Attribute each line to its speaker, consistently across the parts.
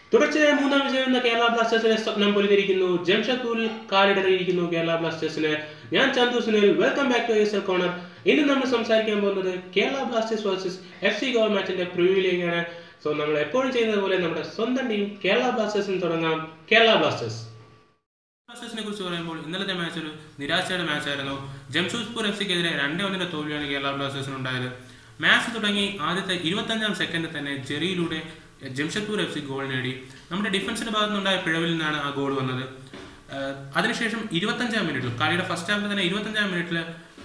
Speaker 1: തുടർച്ചയായ മൂന്നാം വിജയം എന്ന കേരള ബ്ലാസ്റ്റേഴ്സിനെ സ്വപ്നം പൊലിഞ്ഞിരിക്കുന്നു ജംഷഡ്പൂരിൽ കാലിടറിയിരിക്കുന്നു കേരള ബ്ലാസ്റ്റേഴ്സിന് ഞാൻ Chanthu Sunil welcome back to S L corner ഇന്ന് നമ്മൾ സംസാരിക്കാൻ പോകുന്നത് Kerala Blasters versus F C Goa മാച്ചിന്റെ പ്രിവ്യൂയിലേക്കാണ് സോ നമ്മൾ എപ്പോഴും ചെയ്യുന്നത് പോലെ നമ്മുടെ സ്വന്തം ടീം കേരള ബ്ലാസ്റ്റേഴ്സിന് തുടങ്ങാം കേരള ബ്ലാസ്റ്റേഴ്സ് ബ്ലാസ്റ്റേഴ്സിനെ കുറിച്ച് പറയുമ്പോൾ ഇന്നലത്തെ മാച്ച് ഒരു നിരാശയുടെ മാച്ചായിരുന്നു ജംഷഡ്പൂർ എഫ് സിക്കെതിരെ രണ്ടേ ഒന്നിന്റെ തോൽവിയാണ് കേരള ബ്ലാസ്റ്റേഴ്സിന് ഉണ്ടായത് മാച്ച് തുടങ്ങി ആദ്യത്തെ ഇരുപത്തഞ്ചാം സെക്കൻഡിൽ തന്നെ ജെറിയിലൂടെ ജംഷഡ്പൂർ എഫ് സി ഗോൾ നേടി നമ്മുടെ ഡിഫൻസിന്റെ ഭാഗത്തു നിന്നുണ്ടായ പിഴവിൽ നിന്നാണ് ആ ഗോൾ വന്നത് ആഹ് അതിനുശേഷം ഇരുപത്തഞ്ചാം മിനിറ്റിൽ കളിയുടെ ഫസ്റ്റ് ഹാഫിൽ തന്നെ ഇരുപത്തഞ്ചാം മിനിറ്റിൽ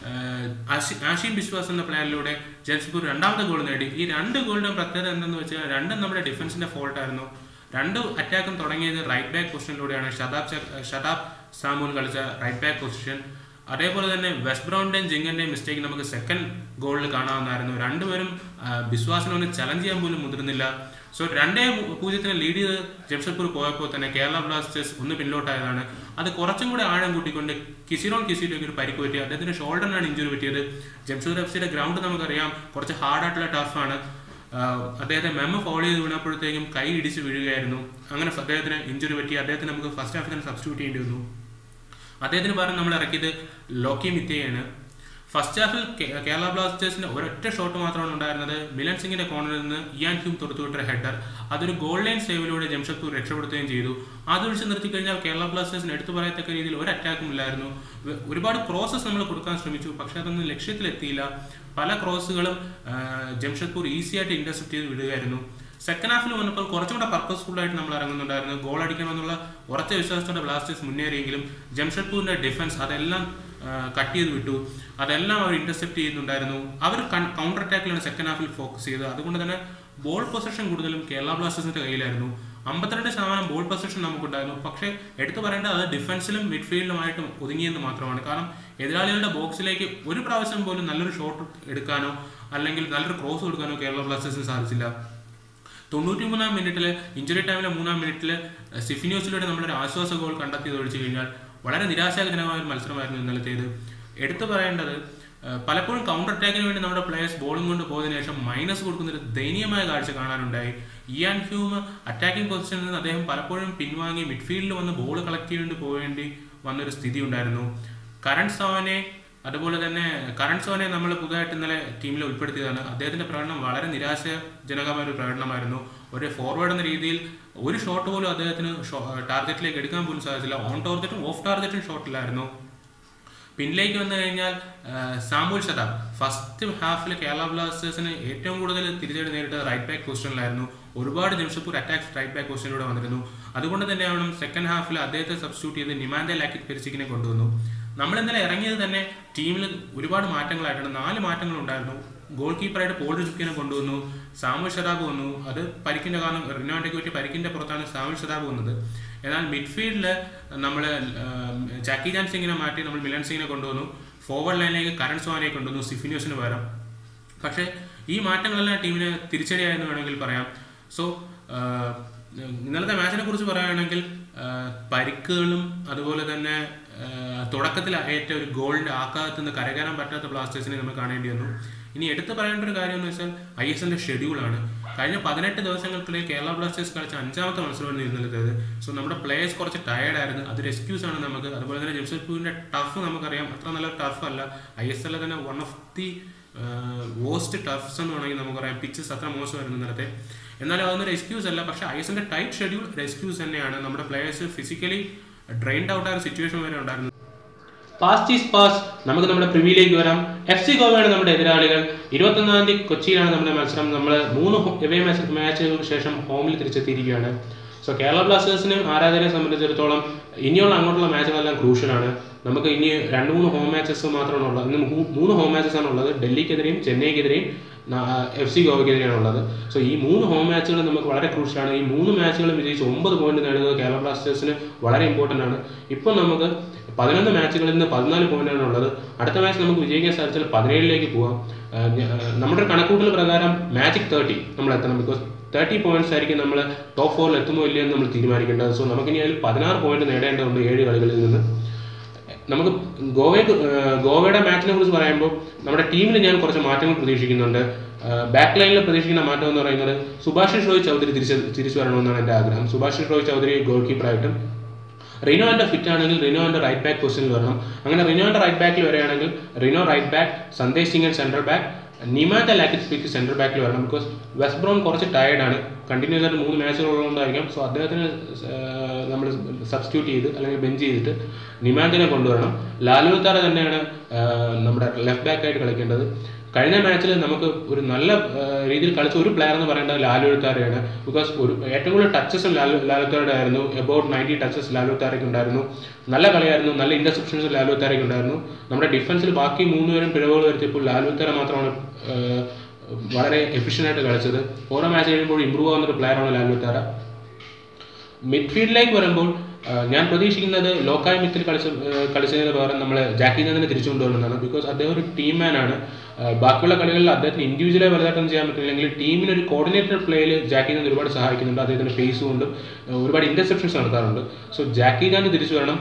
Speaker 1: ആഷിം ബിശ്വാസ് എന്ന പ്ലെയറിലൂടെ ജംഷഡ്പൂർ രണ്ടാമത്തെ ഗോൾ നേടി ഈ രണ്ട് ഗോളിന്റെ പ്രത്യേകത എന്തെന്ന് വെച്ചാൽ രണ്ടും നമ്മുടെ ഡിഫൻസിന്റെ ഫോൾട്ടായിരുന്നു രണ്ട് അറ്റാക്കും തുടങ്ങിയത് റൈറ്റ് ബാക്ക് പൊസിഷനിലൂടെയാണ് ഷതാബ് ച- ഷതാബ് സാമൂൽ കളിച്ച റൈറ്റ് ബാക്ക് പൊസിഷൻ അതേപോലെ തന്നെ വെസ്റ്റ് ബ്രൗണിന്റെയും ജിങ്കന്റെയും മിസ്റ്റേക്ക് നമുക്ക് സെക്കൻഡ് ഗോളിൽ കാണാവുന്നതായിരുന്നു രണ്ടുപേരും ആ, ബിശ്വാസിനെ ഒന്ന് ചലഞ്ച് ചെയ്യാൻ പോലും മുതിർന്നില്ല സോ രണ്ടേ പൂ- പൂജ്യത്തിന് ലീഡ് ചെയ്ത് ജംഷഡ്പൂർ പോയപ്പോൾ തന്നെ കേരള ബ്ലാസ്റ്റേഴ്സ് ഒന്ന് പിന്നോട്ടായതാണ് അത് കുറച്ചും കൂടെ ആഴം കൂട്ടിക്കൊണ്ട് കിസിറോൺ കിസിയിലേക്ക് ഒരു പരിക്ക് പറ്റി അദ്ദേഹത്തിന്റെ ഷോൾഡറിനാണ് ഇഞ്ചുറി പറ്റിയത് ജംഷഡ്പൂർ എഫ് സിയുടെ ഗ്രൗണ്ട് നമുക്കറിയാം കുറച്ച് ഹാർഡായിട്ടുള്ള ടഫാണ് ആഹ് അദ്ദേഹത്തെ മെമ്മ ഫോളോ ചെയ്ത് വീണപ്പോഴത്തേക്കും കൈ ഇടിച്ച് വീഴുകയായിരുന്നു അങ്ങനെ അദ്ദേഹത്തിന് ഇഞ്ചുറി പറ്റി അദ്ദേഹത്തിന് നമുക്ക് ഫസ്റ്റ് ഹാഫിൽ തന്നെ സബ്സ്റ്റിറ്റ്യൂട്ട് ചെയ്യേണ്ടി വന്നു അദ്ദേഹത്തിന് പകരം നമ്മൾ ഇറക്കിയത് ലോക്കി മിത്തയാണ് ഫസ്റ്റ് ഹാഫിൽ കേ- കേരള ബ്ലാസ്റ്റേഴ്സിന്റെ ഒരൊറ്റ ഷോട്ട് മാത്രമാണ് ഉണ്ടായിരുന്നത് മിലൻ സിംഗിന്റെ കോർണറിൽ നിന്ന് ഇയാൻ ഹ്യൂം തുറത്തുവിട്ട ഹെഡർ അതൊരു ഗോൾ ലൈൻ സേവിലൂടെ ജംഷഡ്പൂർ രക്ഷപ്പെടുത്തുകയും ചെയ്തു അതൊഴിച്ച് നിർത്തി കഴിഞ്ഞാൽ കേരള ബ്ലാസ്റ്റേഴ്സിന് എടുത്തു പറയത്തക്ക രീതിയിൽ ഒരു അറ്റാക്കും ഇല്ലായിരുന്നു വ- ഒരുപാട് ക്രോസസ് നമ്മൾ കൊടുക്കാൻ ശ്രമിച്ചു പക്ഷെ അതൊന്നും ലക്ഷ്യത്തിലെത്തിയില്ല പല ക്രോസുകളും ആ, ജംഷഡ്പൂർ ഈസി ആയിട്ട് ഇന്റർസെപ്റ്റ് ചെയ്ത് വിടുകയായിരുന്നു സെക്കൻഡ് ഹാഫിൽ വന്നപ്പോൾ കുറച്ചുകൂടെ പർപ്പസ്ഫുൾ ആയിട്ട് നമ്മൾ ഇറങ്ങുന്നുണ്ടായിരുന്നു ഗോൾ അടിക്കണമെന്നുള്ള ഉറച്ച വിശ്വാസത്തോടെ ബ്ലാസ്റ്റേഴ്സ് മുന്നേറിയെങ്കിലും ജംഷഡ്പൂരിന്റെ ഡിഫൻസ് അതെല്ലാം കട്ട് ചെയ്ത് വിട്ടു അതെല്ലാം അവർ ഇന്റർസെപ്റ്റ് ചെയ്യുന്നുണ്ടായിരുന്നു അവർ കൗണ്ടർ അറ്റാക്കിലാണ് സെക്കൻഡ് ഹാഫിൽ ഫോക്കസ് ചെയ്തത് അതുകൊണ്ട് തന്നെ ബോൾ പൊസിഷൻ കൂടുതലും കേരള ബ്ലാസ്റ്റേഴ്സിന്റെ കയ്യിലായിരുന്നു അമ്പത്തിരണ്ട് ശതമാനം ബോൾ പൊസിഷൻ നമുക്കുണ്ടായിരുന്നു പക്ഷേ എടുത്തു പറയേണ്ടത് അത് ഡിഫൻസിലും മിഡ്ഫീൽഡിലുമായിട്ടും ഒതുങ്ങിയെന്ന് മാത്രമാണ് കാരണം എതിരാളികളുടെ ബോക്സിലേക്ക് ഒരു പ്രാവശ്യം പോലും നല്ലൊരു ഷോട്ട് എടുക്കാനോ അല്ലെങ്കിൽ നല്ലൊരു ക്രോസ് കൊടുക്കാനോ കേരള ബ്ലാസ്റ്റേഴ്സിന് സാധിച്ചില്ല തൊണ്ണൂറ്റി മൂന്നാം മിനിറ്റിൽ ഇഞ്ചുറി ടൈമിലെ മൂന്നാം മിനിറ്റിൽ സിഫിനിയോസിലൂടെ നമ്മളൊരു ആശ്വാസ ഗോൾ കണ്ടെത്തി ഒഴിച്ചു കഴിഞ്ഞാൽ വളരെ നിരാശാജനകമായ ഒരു മത്സരമായിരുന്നു ഇന്നലത്തേത് എടുത്തു പറയേണ്ടത് ഏഹ്, പലപ്പോഴും കൗണ്ടർ അറ്റാക്കിന് വേണ്ടി നമ്മുടെ പ്ലേയേഴ്സ് ബോളും കൊണ്ട് പോയതിനു ശേഷം മൈനസ് കൊടുക്കുന്ന ഒരു ദയനീയമായ കാഴ്ച കാണാനുണ്ടായി ഇയാൻ ഹ്യൂം അറ്റാക്കിംഗ് പൊസിഷനിൽ നിന്ന് അദ്ദേഹം പലപ്പോഴും പിൻവാങ്ങി മിഡ്ഫീൽഡിൽ വന്ന് ബോൾ കളക്ട് ചെയ്തുകൊണ്ട് പോകേണ്ടി വന്നൊരു സ്ഥിതി ഉണ്ടായിരുന്നു കരൺ സോനെ അതുപോലെ തന്നെ കരൺ സോനെ നമ്മൾ പുതുതായിട്ട് ഇന്നലെ ടീമിൽ ഉൾപ്പെടുത്തിയതാണ് അദ്ദേഹത്തിന്റെ പ്രകടനം വളരെ നിരാശാജനകമായ ഒരു പ്രകടനമായിരുന്നു ഒരു ഫോർവേഡ് എന്ന രീതിയിൽ ഒരു ഷോട്ട് പോലും അദ്ദേഹത്തിന് ടാർഗറ്റിലേക്ക് എടുക്കാൻ പോലും സാധിച്ചില്ല ഓൺ ടാർഗറ്റും ഓഫ് ടാർഗറ്റും ഷോട്ടിലായിരുന്നു പിന്നിലേക്ക് വന്നു കഴിഞ്ഞാൽ ആ, സാമുൽ ശതാബ് ഫസ്റ്റ് ഹാഫിൽ കേരള ബ്ലാസ്റ്റേഴ്സിന് ഏറ്റവും കൂടുതൽ തിരിച്ചടി നേരിട്ടത് റൈറ്റ് ബാക്ക് പൊസിഷനിലായിരുന്നു ഒരുപാട് ജംഷഡ്പൂർ അറ്റാക്സ് റൈറ്റ് ബാക്ക് പൊസിഷനിലൂടെ വന്നിരുന്നു അതുകൊണ്ട് തന്നെയാണ് സെക്കൻഡ് ഹാഫിൽ അദ്ദേഹത്തെ സബ്സ്റ്റിറ്റ്യൂട്ട് ചെയ്ത് നിമാന്റെ ലാക്കിറ്റ് പെരിച്ചിക്കിനെ കൊണ്ടുവന്നു നമ്മൾ ഇന്നലെ ഇറങ്ങിയത് തന്നെ ടീമിൽ ഒരുപാട് മാറ്റങ്ങളായിട്ടാണ് നാല് മാറ്റങ്ങൾ ഉണ്ടായിരുന്നു ഗോൾ കീപ്പറായിട്ട് പോൾ റിസുക്കിനെ കൊണ്ടുവന്നു സാമുൽ ഷതാബ് വന്നു അത് പരിക്കിന്റെ കാരണം റിനോണ്ടയ്ക്ക് പറ്റിയ പരിക്കിന്റെ പുറത്താണ് സാമുൽ ഷതാബ് വന്നത് എന്നാൽ മിഡ്ഫീൽഡിൽ നമ്മൾ ജാക്കി ജാൻ സിംഗിനെ മാറ്റി നമ്മൾ മിലൻ സിംഗിനെ കൊണ്ടുവന്നു ഫോർവേഡ് ലൈനിലേക്ക് കരൺ സോനെ കൊണ്ടുവന്നു സിഫിനിയോസിന് പകരം പക്ഷേ ഈ മാറ്റങ്ങളെല്ലാം ടീമിന് തിരിച്ചടിയായെന്ന് വേണമെങ്കിൽ പറയാം സോ ഇന്നലത്തെ മാച്ചിനെ കുറിച്ച് പറയുകയാണെങ്കിൽ ആ, പരിക്കുകളും അതുപോലെ തന്നെ ആ, തുടക്കത്തിൽ ഏറ്റ ഒരു ഗോളിന്റെ ആഘാതത്തിൽ നിന്ന് കരകയറാൻ പറ്റാത്ത ബ്ലാസ്റ്റേഴ്സിനെ നമ്മൾ കാണേണ്ടി വന്നു ഇനി എടുത്തു പറയേണ്ട ഒരു കാര്യം എന്ന് വെച്ചാൽ ഐ എസ് എല്ലിന്റെ ഷെഡ്യൂളാണ് കഴിഞ്ഞ പതിനെട്ട് ദിവസങ്ങൾക്കിടയിൽ കേരള ബ്ലാസ്റ്റേഴ്സ് കളിച്ച അഞ്ചാമത്തെ മത്സരമാണ് ഇന്നലത്തേത് സോ നമ്മുടെ പ്ലേയേഴ്സ് കുറച്ച് ടയർഡ് ആയിരുന്നു അതൊരു എക്സ്ക്യൂസ് ആണ് നമുക്ക് അതുപോലെ തന്നെ ജംഷഡ്പൂരിന്റെ ടഫ് നമുക്കറിയാം അത്ര നല്ല ടഫ് അല്ല ഐ എസ് എല്ലിൽ തന്നെ one of the worst toughs എന്ന് വേണമെങ്കിൽ നമുക്കറിയാം പിച്ചസ് അത്ര മോശമായിരുന്നു ഇന്നലത്തെ എന്നാലും അതൊന്നും ഒരു എക്സ്ക്യൂസ് അല്ല പക്ഷേ ഐ എസിന്റെ ടൈറ്റ് ഷെഡ്യൂൾ ഒരു എക്സ്ക്യൂസ് തന്നെയാണ് നമ്മുടെ പ്ലേയേഴ്സ് ഫിസിക്കലി ഡ്രെയിൻഡ് ഔട്ട് ആയ സിറ്റുവേഷൻ വരെ ഉണ്ടായിരുന്നു പാസ്റ്റ് ഈസ് പാസ് നമുക്ക് നമ്മുടെ പ്രിവ്യൂയിലേക്ക് വരാം എഫ് സി ഗോവയാണ് നമ്മുടെ എതിരാളികൾ ഇരുപത്തൊന്നാം തീയതി കൊച്ചിയിലാണ് നമ്മുടെ മത്സരം നമ്മൾ മൂന്ന് എവേ മാച്ച് മാച്ചുകൾക്ക് ശേഷം ഹോമിൽ തിരിച്ചെത്തിയിരിക്കുകയാണ് സോ കേരള ബ്ലാസ്റ്റേഴ്സിന് ആരാധകരെ സംബന്ധിച്ചിടത്തോളം ഇനിയുള്ള അങ്ങോട്ടുള്ള മാച്ചുകളെല്ലാം ക്രൂഷ്യലാണ് നമുക്ക് ഇനി രണ്ട് മൂന്ന് ഹോം മാച്ചസ് മാത്രമാണ് ഉള്ളത് ഇന്ന് മൂ- മൂന്ന് ഹോം മാച്ചസ് ആണ് ഉള്ളത് ഡൽഹിക്കെതിരെയും ചെന്നൈക്കെതിരെയും എഫ് സി ഗോവയ്ക്കെതിരെയാണ് ഉള്ളത് സോ ഈ മൂന്ന് ഹോം മാച്ചുകൾ നമുക്ക് വളരെ ക്രൂഷ്യലാണ് ഈ മൂന്ന് മാച്ചുകളും വിജയിച്ച് ഒമ്പത് പോയിന്റ് നേടുന്നത് കേരള ബ്ലാസ്റ്റേഴ്സിന് വളരെ ഇമ്പോർട്ടൻ്റ് ആണ് ഇപ്പോൾ നമുക്ക് പതിനൊന്ന് മാച്ചുകളിൽ നിന്ന് പതിനാല് പോയിന്റാണ് ഉള്ളത് അടുത്ത മാച്ച് നമുക്ക് വിജയിക്കാൻ സാധിച്ചാൽ പതിനേഴിലേക്ക് പോകാം ആ, ഞ- ആ, നമ്മുടെ ഒരു കണക്കൂട്ടൽ പ്രകാരം മാജിക് തേർട്ടി നമ്മൾ എത്തണം ബിക്കോസ് തേർട്ടി പോയിന്റ്സ് ആയിരിക്കും നമ്മൾ ടോപ്പ് ഫോറിൽ എത്തുമോ ഇല്ലയോ എന്ന് നമ്മൾ തീരുമാനിക്കേണ്ടത് സോ നമുക്കിനി അതിൽ പതിനാറ് പോയിന്റ് നേടേണ്ടതുണ്ട് ഏഴ് കളികളിൽ നിന്ന് നമുക്ക് ഗോവയെ ഗോവയുടെ മാച്ചിനെ കുറിച്ച് പറയുമ്പോൾ നമ്മുടെ ടീമിൽ ഞാൻ കുറച്ച് മാറ്റങ്ങൾ പ്രതീക്ഷിക്കുന്നുണ്ട് ബാക്ക് ലൈനിൽ പ്രതീക്ഷിക്കുന്ന മാറ്റം എന്ന് പറയുന്നത് സുഭാഷിഷ് റോയ് ചൗധരി തിരിച്ച് തിരിച്ചു വരണമെന്നാണ് എൻ്റെ ആഗ്രഹം സുഭാഷിഷ് റോയ് ചൗധരി ഗോൾ കീപ്പറായിട്ടും റിനോന്റെ ഫിറ്റ് ആണെങ്കിൽ റിനോന്റെ റൈറ്റ് ബാക്ക് പൊസിഷനിൽ വരണം അങ്ങനെ റിനോന്റെ റൈറ്റ് ബാക്കിൽ വരികയാണെങ്കിൽ Rino right back Sandesh Singh central back നിമാന്റെ ലാക്കിറ്റ് സ്പീക്ക് സെൻട്രൽ ബാക്കിൽ വരണം ബിക്കോസ് വെസ്റ്റ് ബ്രൗൺ കുറച്ച് ടയർഡാണ് കണ്ടിന്യൂസ് ആയിട്ട് മൂന്ന് മാച്ചുകൾ ഉള്ളതുകൊണ്ടായിരിക്കും സോ അദ്ദേഹത്തിന് നമ്മൾ സബ്സ്റ്റിറ്റ്യൂട്ട് ചെയ്ത് അല്ലെങ്കിൽ ബെഞ്ച് ചെയ്തിട്ട് നിമാന്തിനെ കൊണ്ടുവരണം ലാലു താര തന്നെയാണ് ആ, നമ്മുടെ ലെഫ്റ്റ് ബാക്കായിട്ട് കളിക്കേണ്ടത് കഴിഞ്ഞ മാച്ചിൽ നമുക്ക് ഒരു നല്ല ആ, രീതിയിൽ കളിച്ച ഒരു പ്ലെയർ എന്ന് പറയുന്നത് ലാലു എഴുത്താരയാണ് ബിക്കോസ് ഒരു ഏറ്റവും കൂടുതൽ ടച്ചസും ലാലു ലാലുത്താരുടെ ആയിരുന്നു എബൌട്ട് നയൻറ്റി ടച്ചസ് ലാലു താരയ്ക്ക് ഉണ്ടായിരുന്നു നല്ല കളിയായിരുന്നു നല്ല ഇന്റർസെപ്ഷൻസ് ലാലു താരയ്ക്ക് ഉണ്ടായിരുന്നു നമ്മുടെ ഡിഫൻസിൽ ബാക്കി മൂന്നുപേരും പിഴവുകൾ വരുത്തിയപ്പോൾ ലാലു താര മാത്രമാണ് ആ, വളരെ എഫിഷ്യൻ്റ് ആയിട്ട് കളിച്ചത് ഓരോ മാച്ച് കഴിയുമ്പോൾ ഇമ്പ്രൂവ് ആവുന്ന ഒരു പ്ലെയറാണ് ലാലു താര മിഡ്ഫീൽഡിലേക്ക് വരുമ്പോൾ ആ, ഞാൻ പ്രതീക്ഷിക്കുന്നത് ലോക്കായ് മിത്തിൽ കളിച്ച ആ, കളിച്ചതിന് പകരം നമ്മൾ ജാക്കി തന്നെ തിരിച്ചു കൊണ്ടുവരുന്നതാണ് ബിക്കോസ് അദ്ദേഹം ഒരു ടീം മാൻ ആണ് ആ, ബാക്കിയുള്ള കളികളിൽ അദ്ദേഹത്തിന് ഇൻഡിവിജ്വലായി വലുതായിട്ടൊന്നും ചെയ്യാൻ പറ്റില്ലെങ്കിൽ ടീമിന് ഒരു കോർഡിനേറ്റഡ് പ്ലേയിൽ ജാക്കി തന്നെ ഒരുപാട് സഹായിക്കുന്നുണ്ട് അദ്ദേഹത്തിന്റെ പേസ് കൊണ്ടും ആ, ഒരുപാട് ഇന്റർസെപ്ഷൻസ് നടത്താറുണ്ട് സോ ജാക്കി ജാൻ തിരിച്ചു വരണം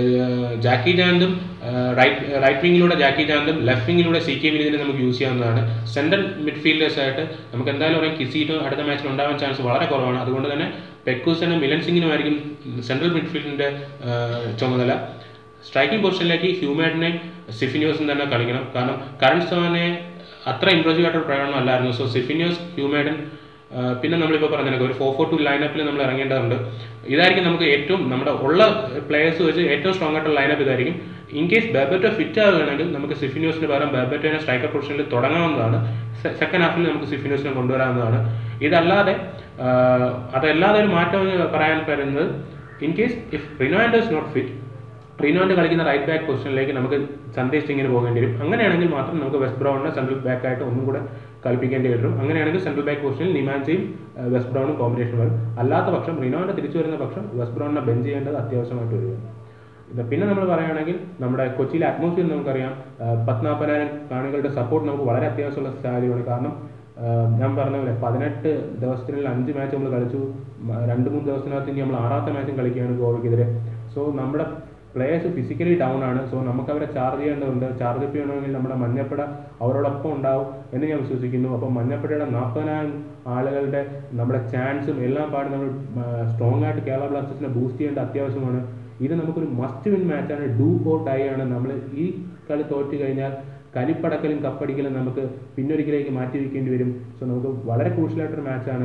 Speaker 1: ആ, ജാക്കി ജാൻഡും റൈറ്റ് റൈറ്റ് വിങ്ങിലൂടെ ജാക്കി ജാൻഡും ലെഫ്റ്റ് വിങ്ങിലൂടെ സി കെ വിനീതിനെ നമുക്ക് യൂസ് ചെയ്യാവുന്നതാണ് സെൻട്രൽ മിഡ്ഫീൽഡേഴ്സ് ആയിട്ട് നമുക്ക് എന്തായാലും പറയാം കിസീറ്റും അടുത്ത മാച്ചിൽ ഉണ്ടാവാൻ ചാൻസ് വളരെ കുറവാണ് അതുകൊണ്ട് തന്നെ പെക്കൂസനും മിലൻ സിംഗിനുമായിരിക്കും സെൻട്രൽ മിഡ്ഫീൽഡിന്റെ ആ, ചുമതല സ്ട്രൈക്കിംഗ് പൊസിഷനിലേക്ക് ഹ്യൂമാഡിനെയും സിഫിനിയോസും തന്നെ കളിക്കണം കാരണം കരൺ സോനെ അത്ര ഇംപ്രസീവ് ആയിട്ടൊരു പ്രകടനം അല്ലായിരുന്നു സോ സിഫിനിയോസ് ഹ്യൂമാഡൻ ആ, പിന്നെ നമ്മളിപ്പോൾ പറഞ്ഞ ഒരു ഫോർ ഫോർ ടു ലൈനപ്പിൽ നമ്മൾ ഇറങ്ങേണ്ടതുണ്ട് ഇതായിരിക്കും നമുക്ക് ഏറ്റവും നമ്മുടെ ഉള്ള പ്ലേയേഴ്സ് വെച്ച് ഏറ്റവും സ്ട്രോങ് ആയിട്ടുള്ള ലൈനപ്പ് ഇതായിരിക്കും ഇൻ കേസ് ബെബറ്റോ ഫിറ്റ് ആവുകയാണെങ്കിൽ നമുക്ക് സിഫിനിയോസിന് പകരം ബെബറ്റോനെ സ്ട്രൈക്കർ പൊസിഷനിൽ തുടങ്ങാവുന്നതാണ് സെക്കൻഡ് ഹാഫിൽ നമുക്ക് സിഫിനിയോസിനെ കൊണ്ടുവരാവുന്നതാണ് ഇതല്ലാതെ ആ, അതല്ലാതെ ഒരു മാറ്റം എന്ന് പറയാൻ പറയുന്നത് in case if Rino and is not fit റീനോന്റെ കളിക്കുന്ന റൈറ്റ് ബാക്ക് പൊസിഷനിലേക്ക് നമുക്ക് സന്ദേശ് സിംഗിന് പോകേണ്ടി വരും അങ്ങനെയാണെങ്കിൽ മാത്രം നമുക്ക് വെസ്റ്റ് ബ്രൗണിനെ സെൻട്രൽ ബാക്ക് ആയിട്ട് ഒന്നും കൂടെ കളിപ്പിക്കേണ്ടി വരും അങ്ങനെയാണെങ്കിൽ സെൻട്രൽ ബാക്ക് പൊസിഷനിൽ നിമാൻസിയും ഏഹ്, വെസ്റ്റ് ബ്രൗണും കോമ്പിനേഷൻ വരും അല്ലാത്ത പക്ഷം റീനോന്റെ തിരിച്ചു വരുന്ന പക്ഷം വെസ്റ്റ് ബ്രൗണിനെ ബെഞ്ച് ചെയ്യേണ്ടത് അത്യാവശ്യമായിട്ട് വരും ഇത് പിന്നെ നമ്മൾ പറയുകയാണെങ്കിൽ നമ്മുടെ കൊച്ചിയിലെ അറ്റ്മോസ്ഫിയർ നമുക്കറിയാം ഏഹ്, പത്നാപനായിരം കാണികളുടെ സപ്പോർട്ട് നമുക്ക് വളരെ അത്യാവശ്യമുള്ള സാഹചര്യമാണ് കാരണം ഏഹ്, ഞാൻ പറഞ്ഞ പോലെ പതിനെട്ട് ദിവസത്തിനുള്ളിൽ അഞ്ച് മാച്ച് നമ്മൾ കളിച്ചു മ- രണ്ട് മൂന്ന് ദിവസത്തിനകത്ത് ഇനി നമ്മൾ ആറാമത്തെ മാച്ചും കളിക്കുകയാണ് ഗോവയ്ക്കെതിരെ സോ നമ്മുടെ പ്ലേയേഴ്സ് ഫിസിക്കലി ഡൗൺ ആണ് സോ നമുക്ക് അവരെ ചാർജ് ചെയ്യേണ്ടതുണ്ട് ചാർജ് അപ്പ് ചെയ്യണമെങ്കിൽ നമ്മുടെ മഞ്ഞപ്പട അവരോടൊപ്പം ഉണ്ടാവും എന്ന് ഞാൻ വിശ്വസിക്കുന്നു അപ്പോൾ മഞ്ഞപ്പടയുടെ നാൽപ്പതിനായിരം ആളുകളുടെ നമ്മുടെ ചാൻസും എല്ലാം പാടി നമ്മൾ സ്ട്രോങ് ആയിട്ട് കേരള ബ്ലാസ്റ്റേഴ്സിനെ ബൂസ്റ്റ് ചെയ്യേണ്ട അത്യാവശ്യമാണ് ഇത് നമുക്കൊരു മസ്റ്റ് വിൻ മാച്ചാണ് ഡൂ ഓർ ഡൈ ആണ് നമ്മൾ ഈ കളി തോറ്റു കഴിഞ്ഞാൽ കലിപ്പടക്കലും കപ്പടിക്കലും നമുക്ക് പിന്നൊരിക്കലേക്ക് മാറ്റി വയ്ക്കേണ്ടി വരും സോ നമുക്ക് വളരെ ക്രൂഷ്യലായിട്ടൊരു മാച്ചാണ്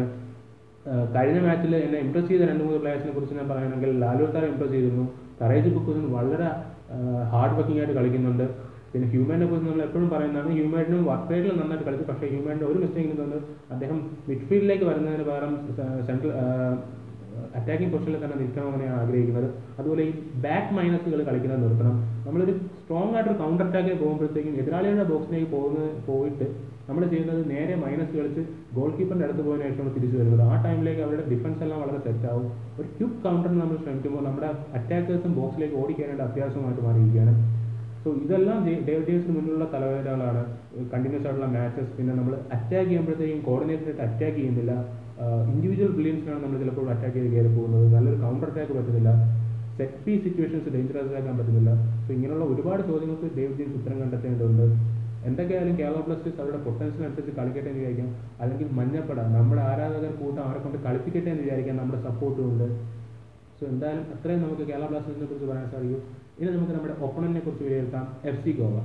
Speaker 1: ആഹ് കഴിഞ്ഞ മാച്ചിൽ എന്നെ ഇംപ്രസ് ചെയ്ത രണ്ട് മൂന്ന് പ്ലേയേഴ്സിനെ കുറിച്ച് ഞാൻ പറയുകയാണെങ്കിൽ ലാലു താരം ഇംപ്രസ് ചെയ്തിരുന്നു കറേജ് ബുക്കുസിന് വളരെ ഹാർഡ് വർക്കിംഗ് ആയിട്ട് കളിക്കുന്നുണ്ട് പിന്നെ ഹ്യൂമാനെ കുറിച്ച് നമ്മൾ എപ്പോഴും പറയുന്നതാണ് ഹ്യൂമാനും വർക്ക് റേറ്റിൽ നന്നായിട്ട് കളിച്ചു പക്ഷേ ഹ്യൂമാൻ്റെ ഒരു മിസ്റ്റേക്ക് തോന്നുന്നത് അദ്ദേഹം മിഡ്ഫീൽഡിലേക്ക് വരുന്നതിന് പകരം സെൻട്രൽ അറ്റാക്കിംഗ് പൊസിഷനിൽ തന്നെ നിൽക്കണമെന്ന് ഞാൻ ആഗ്രഹിക്കുന്നത് അതുപോലെ ഈ ബാക്ക് മൈനസുകൾ കളിക്കുന്നത് നിർത്തണം നമ്മളൊരു സ്ട്രോങ് ആയിട്ടൊരു കൗണ്ടർ അറ്റാക്കിന് പോകുമ്പോഴത്തേക്കും എതിരാളിയുടെ ബോക്സിലേക്ക് പോകുന്ന പോയിട്ട് നമ്മൾ ചെയ്യുന്നത് നേരെ മൈനസ് കളിച്ച് ഗോൾ കീപ്പറിന്റെ അടുത്ത് പോയതിനു ശേഷമാണ് തിരിച്ചു വരുന്നത് ആ ടൈമിലേക്ക് അവരുടെ ഡിഫൻസ് എല്ലാം വളരെ സെറ്റ് ആവും ഒരു ക്യൂബ് കൗണ്ടറിന് നമ്മൾ ശ്രമിക്കുമ്പോൾ നമ്മുടെ അറ്റാക്കേഴ്സും ബോക്സിലേക്ക് ഓടിക്കാനായിട്ട് അത്യാവശ്യമായിട്ട് മാറിയിരിക്കുകയാണ് സോ ഇതെല്ലാം ഡേവിഡ് ഡേവിസിന് മുന്നിലുള്ള തലവേദനകളാണ് കണ്ടിന്യൂസ് ആയിട്ടുള്ള മാച്ചസ് പിന്നെ നമ്മൾ അറ്റാക്ക് ചെയ്യുമ്പോഴത്തേക്കും കോർഡിനേറ്റഡ് ആയിട്ട് അറ്റാക്ക് ചെയ്യുന്നില്ല ഇൻഡിവിജ്വൽ ബ്രില്യൻസിനാണ് നമ്മൾ ചിലപ്പോൾ അറ്റാക്ക് ചെയ്ത് കയറി പോകുന്നത് നല്ലൊരു കൗണ്ടർ അറ്റാക്ക് പറ്റുന്നില്ല സെറ്റ് പീസ് സിറ്റുവേഷൻസ് ഡേഞ്ചറസ് ആക്കാൻ പറ്റുന്നില്ല സോ ഇങ്ങനെയുള്ള ഒരുപാട് ചോദ്യങ്ങൾക്ക് ഡേവിഡ് ജെയിംസ് ഉത്തരം കണ്ടെത്തേണ്ടതുണ്ട് എന്തൊക്കെയായാലും കേരള ബ്ലാസ്റ്റേഴ്സ് അവരുടെ പൊട്ടൻഷ്യൽ അനുസരിച്ച് കളിക്കട്ടെ എന്ന് വിചാരിക്കാം അല്ലെങ്കിൽ മഞ്ഞപ്പട നമ്മുടെ ആരാധകർ കൂട്ടം അവരെ കൊണ്ട് കളിപ്പിക്കട്ടെ എന്ന് വിചാരിക്കാം നമ്മുടെ സപ്പോർട്ടും ഉണ്ട് സോ എന്തായാലും അത്രയും നമുക്ക് കേരള ബ്ലാസ്റ്റേഴ്സിനെ കുറിച്ച് പറയാൻ സാധിക്കും ഇനി നമുക്ക് നമ്മുടെ ഒപ്പണന്റിനെ കുറിച്ച് വിലയിരുത്താം F C Goa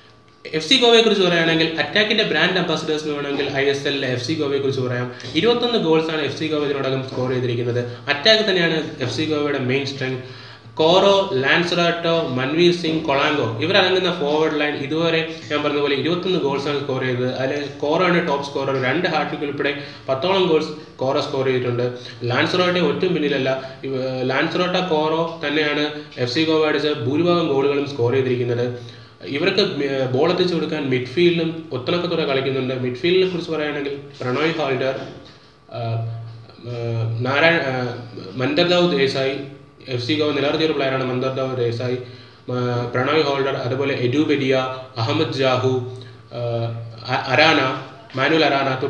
Speaker 1: F C ഗോവയെ കുറിച്ച് പറയുകയാണെങ്കിൽ അറ്റാക്കിന്റെ ബ്രാൻഡ് അംബാസിഡേഴ്സിന് വേണമെങ്കിൽ ഐ എസ് എല്ലിലെ എഫ് സി ഗോവയെ കുറിച്ച് പറയാം ഇരുപത്തൊന്ന് ഗോൾസ് ആണ് എഫ് സി ഗോവ ഇതിനോടകം സ്കോർ ചെയ്തിരിക്കുന്നത് അറ്റാക്ക് തന്നെയാണ് എഫ് സി ഗോവയുടെ main strength Coro Lanzarote Manveer Singh കൊളാങ്കോ ഇവരടങ്ങുന്ന ഫോർവേഡ് ലൈൻ ഇതുവരെ ഞാൻ പറഞ്ഞ പോലെ ഇരുപത്തൊന്ന് ഗോൾസ് ആണ് സ്കോർ ചെയ്തത് അതിൽ കോറോ ആണ് ടോപ്പ് സ്കോറർ രണ്ട് ഹാർട്ടിക്ക് ഉൾപ്പെടെ പത്തോളം ഗോൾസ് കോറോ സ്കോർ ചെയ്തിട്ടുണ്ട് ലാൻസറോട്ടെ ഒറ്റും പിന്നിലല്ല ഇവ- ലാൻസറോട്ട കോറോ തന്നെയാണ് എഫ് സി ഗോവ അടിച്ച ഭൂരിഭാഗം ഗോളുകളും സ്കോർ ചെയ്തിരിക്കുന്നത് ഇവർക്ക് ബോൾ എത്തിച്ചു കൊടുക്കാൻ മിഡ്ഫീൽഡിലും ഒത്തണക്കത്തോടെ കളിക്കുന്നുണ്ട് മിഡ്ഫീൽഡിനെ കുറിച്ച് പറയുകയാണെങ്കിൽ Prannoy holder Narayana മന്ദർദാവ് Desai F C Goa നിലനിർത്തിയ ഒരു പ്ലെയറാണ് മന്ദർദാവ് ദേശായി ആ, പ്രണോയ് ഹോൾഡർ അതുപോലെ എഡു ബെഡിയ അഹമ്മദ് ജാഹു ആ, അ- അരാന മാനുവൽ അരാന തുടങ്ങിയ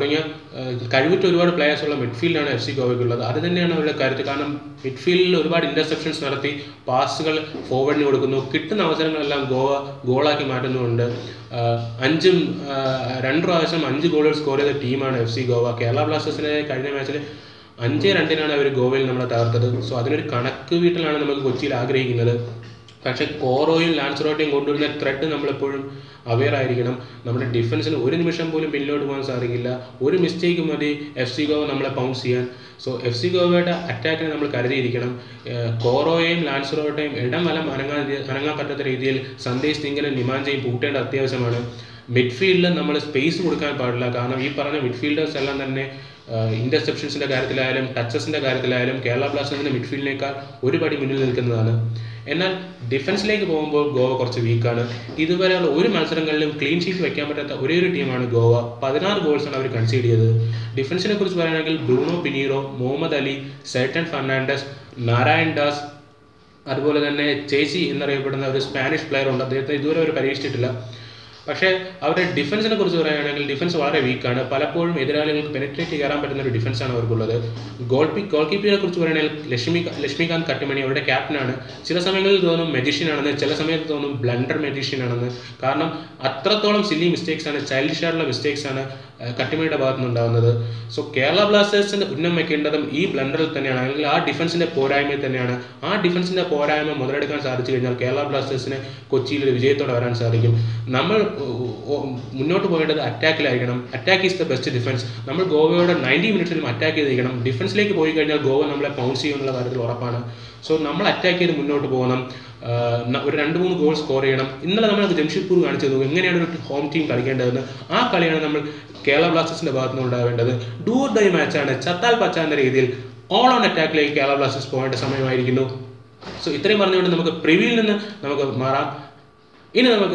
Speaker 1: കഴിവുറ്റ ഒരുപാട് പ്ലേയേഴ്സ് ഉള്ള മിഡ്ഫീൽഡാണ് എഫ് സി ഗോവയ്ക്കുള്ളത് അത് തന്നെയാണ് അവരുടെ കരുത്ത് കാരണം മിഡ്ഫീൽഡിൽ ഒരുപാട് ഇന്റർസെപ്ഷൻസ് നടത്തി പാസുകൾ ഫോർവേഡിന് കൊടുക്കുന്നു കിട്ടുന്ന അവസരങ്ങളെല്ലാം ഗോവ ഗോളാക്കി മാറ്റുന്നുമുണ്ട് ആഹ് അഞ്ചും ആഹ് രണ്ട് പ്രാവശ്യം അഞ്ച് ഗോളുകൾ സ്കോർ ചെയ്ത ടീമാണ് എഫ് സി ഗോവ കേരള ബ്ലാസ്റ്റേഴ്സിനെ കഴിഞ്ഞ മാച്ചിൽ അഞ്ച് രണ്ടിനാണ് അവർ ഗോവയിൽ നമ്മളെ തകർത്തത് സോ അതിനൊരു കണക്ക് വീട്ടിലാണ് നമുക്ക് കൊച്ചിയിൽ ആഗ്രഹിക്കുന്നത് പക്ഷേ കോറോയും ലാൻസറോട്ടയും കൊണ്ടുവരുന്ന ത്രെഡ് നമ്മളെപ്പോഴും അവെയർ ആയിരിക്കണം നമ്മുടെ ഡിഫൻസിന് ഒരു നിമിഷം പോലും പിന്നിലോട്ട് പോകാൻ സാധിക്കില്ല ഒരു മിസ്റ്റേക്ക് മതി എഫ് സി ഗോവ നമ്മളെ പൗൺസ് ചെയ്യാൻ സോ എഫ് സി ഗോവയുടെ അറ്റാക്കിനെ നമ്മൾ കരുതിയിരിക്കണം ഏഹ് കോറോയെയും ലാൻസറോട്ടയും ഇടം വലം അനങ്ങാൻ അനങ്ങാൻ പറ്റാത്ത രീതിയിൽ സന്ദേശ് സിംഗിനും നിമാഞ്ചയും പൂട്ടേണ്ട അത്യാവശ്യമാണ് മിഡ്ഫീൽഡിൽ നമ്മൾ സ്പേസ് കൊടുക്കാൻ പാടില്ല കാരണം ഈ പറഞ്ഞ മിഡ്ഫീൽഡേഴ്സ് എല്ലാം തന്നെ ഇന്റർസെപ്ഷൻസിന്റെ കാര്യത്തിലായാലും ടച്ചസിന്റെ കാര്യത്തിലായാലും കേരള ബ്ലാസ്റ്റേഴ്സിന്റെ മിഡ്ഫീൽഡിനേക്കാൾ ഒരു പടി മുന്നിൽ നിൽക്കുന്നതാണ് എന്നാൽ ഡിഫൻസിലേക്ക് പോകുമ്പോൾ ഗോവ കുറച്ച് വീക്കാണ് ഇതുവരെയുള്ള ഒരു മത്സരങ്ങളിലും ക്ലീൻ ഷീറ്റ് വെക്കാൻ പറ്റാത്ത ഒരേ ഒരു ടീമാണ് ഗോവ പതിനാറ് ഗോൾസാണ് അവർ കൺസീഡ് ചെയ്തത് ഡിഫൻസിനെ കുറിച്ച് പറയുകയാണെങ്കിൽ ബ്രൂണോ പിനീറോ മുഹമ്മദ് അലി സെൽട്ടൻ ഫെർണാണ്ടസ് നാരായൺ ദാസ് അതുപോലെ തന്നെ ചേച്ചി എന്നറിയപ്പെടുന്ന ഒരു സ്പാനിഷ് പ്ലെയർ ഉണ്ട് അദ്ദേഹത്തെ ഇതുവരെ അവർ പരീക്ഷിച്ചിട്ടില്ല പക്ഷേ അവരുടെ ഡിഫൻസിനെ കുറിച്ച് പറയുകയാണെങ്കിൽ ഡിഫൻസ് വളരെ വീക്കാണ് പലപ്പോഴും എതിരാളികൾക്ക് പെനിട്രേറ്റ് കയറാൻ പറ്റുന്ന ഒരു ഡിഫൻസാണ് അവർക്കുള്ളത് ഗോൾ പി ഗോൾ കീപ്പിനെ കുറിച്ച് പറയുകയാണെങ്കിൽ ലക്ഷ്മി ലക്ഷ്മികാന്ത് കട്ടുമണി അവരുടെ ക്യാപ്റ്റനാണ് ചില സമയങ്ങളിൽ തോന്നും മെജീഷ്യൻ ആണെന്ന് ചില സമയത്ത് തോന്നും ബ്ലണ്ടർ മെജീഷ്യൻ ആണെന്ന് കാരണം അത്രത്തോളം സില്ലി മിസ്റ്റേക്സ് ആണ് ചൈൽഡിഷ് ആയിട്ടുള്ള മിസ്റ്റേക്സ് ആണ് ഏഹ്, കട്ടുമണിയുടെ ഭാഗത്തു നിന്നുണ്ടാകുന്നത് സോ കേരള ബ്ലാസ്റ്റേഴ്സിന് ഉന്നം വെക്കേണ്ടതും ഈ ബ്ലണ്ടറിൽ തന്നെയാണ് അല്ലെങ്കിൽ ആ ഡിഫൻസിന്റെ പോരായ്മയിൽ തന്നെയാണ് ആ ഡിഫൻസിന്റെ പോരായ്മ മുതലെടുക്കാൻ സാധിച്ചു കഴിഞ്ഞാൽ കേരള ബ്ലാസ്റ്റേഴ്സിന് കൊച്ചിയിൽ ഒരു വിജയത്തോടെ വരാൻ സാധിക്കും നമ്മൾ ഓ- ഓ- മുന്നോട്ട് പോകേണ്ടത് അറ്റാക്കിലായിരിക്കണം attack is the best defence നമ്മൾ ഗോവയോട് നയൻറ്റി മിനിറ്റ്സിലും അറ്റാക്ക് ചെയ്തിരിക്കണം ഡിഫൻസിലേക്ക് പോയി കഴിഞ്ഞാൽ ഗോവ നമ്മളെ പൗൺസ് ചെയ്യുമെന്നുള്ള കാര്യത്തിൽ ഉറപ്പാണ് സോ നമ്മൾ അറ്റാക്ക് ചെയ്ത് മുന്നോട്ട് പോകണം ആഹ് ന- ഒരു രണ്ട് മൂന്ന് ഗോൾ സ്കോർ ചെയ്യണം ഇന്നലെ നമ്മൾ ജംഷഡ്പൂർ കാണിച്ചു തന്നു എങ്ങനെയാണ് ഒരു ഹോം ടീം കളിക്കേണ്ടതെന്ന് ആ കളിയാണ് നമ്മൾ കേരള ബ്ലാസ്റ്റേഴ്സിന്റെ ഭാഗത്ത് നിന്ന് ഉണ്ടാവേണ്ടത് ഡൂർ ഡൈ മാച്ചാണ് ചത്താൽ പച്ച എന്ന രീതിയിൽ ഓൾ ഓൺ അറ്റാക്കിലേക്ക് കേരള ബ്ലാസ്റ്റേഴ്സ് പോകേണ്ട സമയമായിരിക്കുന്നു സോ ഇത്രയും പറഞ്ഞുകൊണ്ട് നമുക്ക് പ്രിവ്യൂവിൽ നിന്ന് നമുക്ക് മാറാം ഇനി നമുക്ക്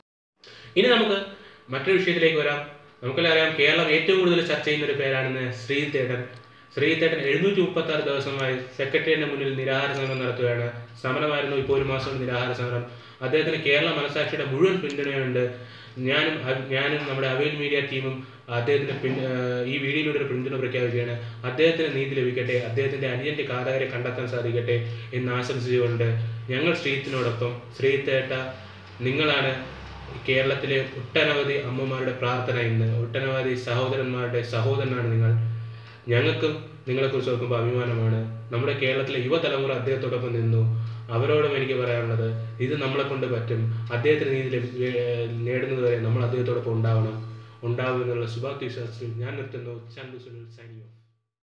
Speaker 1: ഇനി നമുക്ക് മറ്റൊരു വിഷയത്തിലേക്ക് വരാം നമുക്കെല്ലാം അറിയാം കേരളം ഏറ്റവും കൂടുതൽ ചർച്ച ചെയ്യുന്ന ഒരു പേരാണെന്ന് ശ്രീതേട്ടൻ ശ്രീതേട്ടൻ എഴുന്നൂറ്റി മുപ്പത്തി ആറ് ദിവസമായി സെക്രട്ടറിയുടെ മുന്നിൽ നിരാഹാര സമരം നടത്തുകയാണ് സമരമായിരുന്നു ഇപ്പോൾ ഒരു മാസം കൊണ്ട് നിരാഹാര സമരം അദ്ദേഹത്തിന് കേരള മനസാക്ഷിയുടെ മുഴുവൻ പിന്തുണയുണ്ട് ഞാനും അ- ഞാനും നമ്മുടെ അവൈൽ മീഡിയ ടീമും അദ്ദേഹത്തിന് പിൻ ഏഹ് ഈ വീഡിയോയിലൂടെ ഒരു പിന്തുണ പ്രഖ്യാപിക്കുകയാണ് അദ്ദേഹത്തിന് നീതി ലഭിക്കട്ടെ അദ്ദേഹത്തിന്റെ അനിയന്റെ കാതകരെ കണ്ടെത്താൻ സാധിക്കട്ടെ എന്ന് ആശംസിച്ചുകൊണ്ട് ഞങ്ങൾ ശ്രീത്തിനോടൊപ്പം ശ്രീത്തേട്ട നിങ്ങളാണ് കേരളത്തിലെ ഒട്ടനവധി അമ്മമാരുടെ പ്രാർത്ഥന ഇന്ന് ഒട്ടനവധി സഹോദരന്മാരുടെ സഹോദരനാണ് നിങ്ങൾ ഞങ്ങൾക്കും നിങ്ങളെക്കുറിച്ച് ഓർക്കുമ്പോൾ അഭിമാനമാണ് നമ്മുടെ കേരളത്തിലെ യുവതലമുറ അദ്ദേഹത്തോടൊപ്പം നിന്നു അവരോടും എനിക്ക് പറയാനുള്ളത് ഇത് നമ്മളെ കൊണ്ട് പറ്റും അദ്ദേഹത്തിന് നീതി ലഭി- ഏർ നേടുന്നതുവരെ നമ്മൾ അദ്ദേഹത്തോടൊപ്പം ഉണ്ടാവണം ഉണ്ടാവും എന്നുള്ള ശുഭാപ്തി വിശ്വാസത്തിൽ ഞാൻ നിർത്തുന്നു ചന്തു സുനിൽ സൈനിങ് ഓഫ്